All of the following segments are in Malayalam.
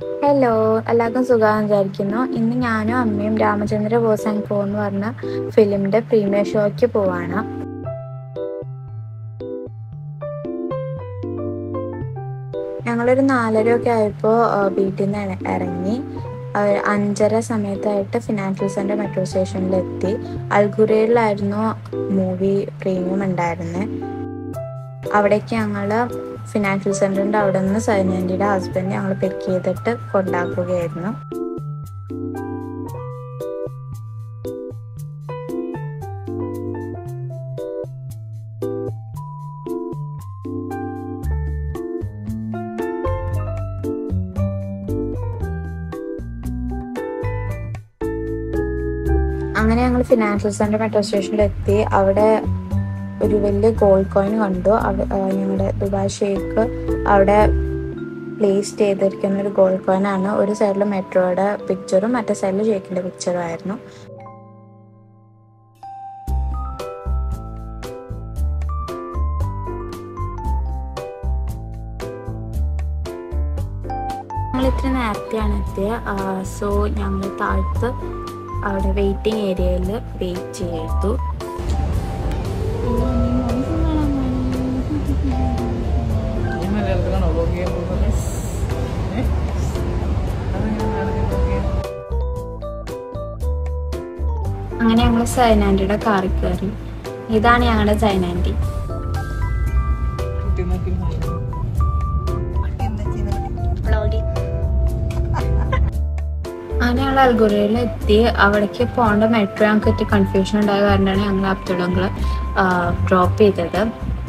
ഹലോ എല്ലാവർക്കും സുഖമാണെന്ന് വിചാരിക്കുന്നു ഇന്ന് ഞാനും അമ്മയും രാമചന്ദ്ര ബോസ് ആൻഡ് കോ എന്ന് പറഞ്ഞ ഫിലിമിന്റെ പ്രീമിയർ ഷോയ്ക്ക് പോവാണ് ഞങ്ങളൊരു നാലര ഒക്കെ ആയപ്പോൾ വീട്ടിൽ നിന്ന് ഇറങ്ങി അവർ അഞ്ചര സമയത്തായിട്ട് ഫിനാൻഷ്യൽ സെൻറ്റർ മെട്രോ സ്റ്റേഷനിലെത്തി അൽഗുരയിലായിരുന്നു മൂവി പ്രീമിയം ഉണ്ടായിരുന്നത് അവിടേക്ക് ഞങ്ങൾ ഫിനാൻഷ്യൽ സെൻറ്ററിൻ്റെ അവിടെ നിന്ന് സൈനൻറ്റിയുടെ ഹസ്ബൻഡ് ഞങ്ങൾ പിക്ക് ചെയ്തിട്ട് കൊണ്ടാക്കുകയായിരുന്നു അങ്ങനെ ഞങ്ങൾ ഫിനാൻഷ്യൽ സെൻറ്റർ മെട്രോ സ്റ്റേഷനിലെത്തി അവിടെ ഒരു വലിയ ഗോൾഡ് കോയിൻ കണ്ടു ഞങ്ങളുടെ ദുബായ് ഷേക്ക് അവിടെ പ്ലേസ് ചെയ്തിരിക്കുന്ന ഒരു ഗോൾഡ് കോയിൻ ആണ് ഒരു സൈഡിൽ മെട്രോയുടെ പിക്ചറും മറ്റേ സൈഡിൽ ഷേക്കിന്റെ പിക്ചറും ആയിരുന്നു ഞങ്ങൾ ഇത്ര നേരത്തെയാണ് എത്തിയത് സോ ഞങ്ങൾ താഴത്ത് അവിടെ വെയിറ്റിംഗ് ഏരിയയിൽ വെയിറ്റ് ചെയ്തു അങ്ങനെ ഞങ്ങൾ സൈനാൻറ്റിയുടെ കാറിൽ കയറി ഇതാണ് ഞങ്ങളുടെ സൈനാൻറ്റി അങ്ങനെ ഞങ്ങൾ അൽഗുരയിൽ എത്തി അവിടേക്ക് പോകേണ്ട മെട്രോ ഞങ്ങൾക്ക് എത്തി കൺഫ്യൂഷൻ ഉണ്ടായ കാരണമാണ് ഞങ്ങൾ അബ്ദുള്ളങ്ങൾ ഡ്രോപ്പ് ചെയ്തത്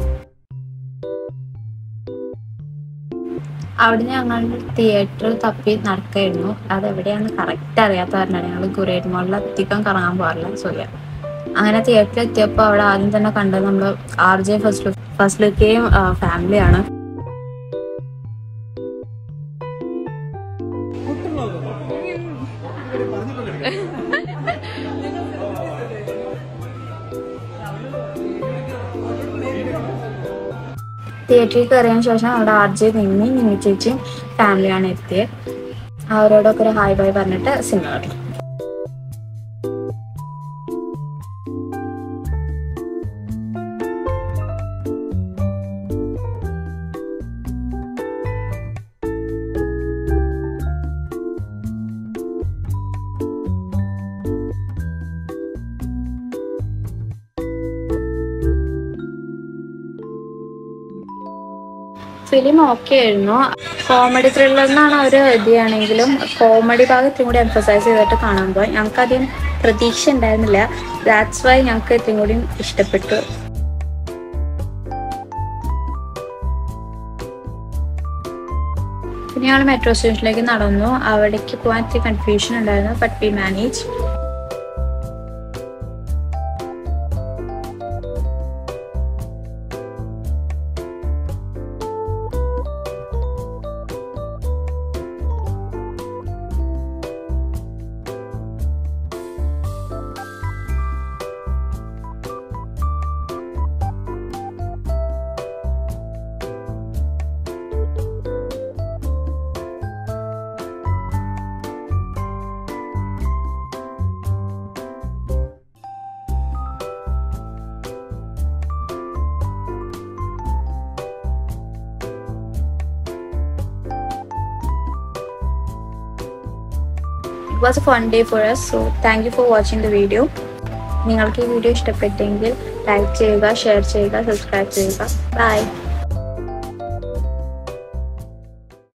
അവിടെ ഞങ്ങൾ തിയേറ്റർ തപ്പി നടക്കായിരുന്നു അതെവിടെയാണ് കറക്റ്റ് അറിയാത്ത കാരണമാണ് ഞങ്ങൾ ഗുരേറ്റ് മോളിൽ അധികം കറങ്ങാൻ പോകാറില്ല സോയ അങ്ങനെ തിയേറ്ററിൽ എത്തിയപ്പോൾ അവിടെ ആദ്യം തന്നെ കണ്ടത് നമ്മൾ ആർ ജെ ഫസ്റ്റ് ഫസ്റ്റ് ലുക്കെയും ഫാമിലിയാണ് തിയേറ്ററിൽ കയറിയതിനു ശേഷം അവിടെ ആർ ജെ നിന്നി നിന്നി ചേച്ചിയും ഫാമിലിയാണ് എത്തിയത് അവരോടൊക്കെ ഒരു ഹായ് ബൈ പറഞ്ഞിട്ട് സിനിമ കണ്ടു ഫിലിം ഓക്കെ ആയിരുന്നു കോമഡി ത്രില്ലർ എന്നാണ് അവർ ഇത് ചെയ്യണമെങ്കിലും കോമഡി ഭാഗത്തും കൂടി എംഫസൈസ് ചെയ്തിട്ട് കാണാൻ പോയി ഞങ്ങൾക്ക് അധികം പ്രതീക്ഷ ഉണ്ടായിരുന്നില്ല ദാറ്റ്സ് വൈ ഞങ്ങൾക്ക് ഇത്രയും കൂടി ഇഷ്ടപ്പെട്ടു പിന്നെ ഞങ്ങൾ മെട്രോ സ്റ്റേഷനിലേക്ക് നടന്നു അവിടേക്ക് പോകാൻ ഇത്തിരി കൺഫ്യൂഷൻ ഉണ്ടായിരുന്നു but we manage it was a fun day for us so thank you for watching the video നിങ്ങൾക്ക് ഈ വീഡിയോ ഇഷ്ടപ്പെട്ടെങ്കിൽ ലൈക്ക് ചെയ്യുക ഷെയർ ചെയ്യുക സബ്സ്ക്രൈബ് ചെയ്യുക ബൈ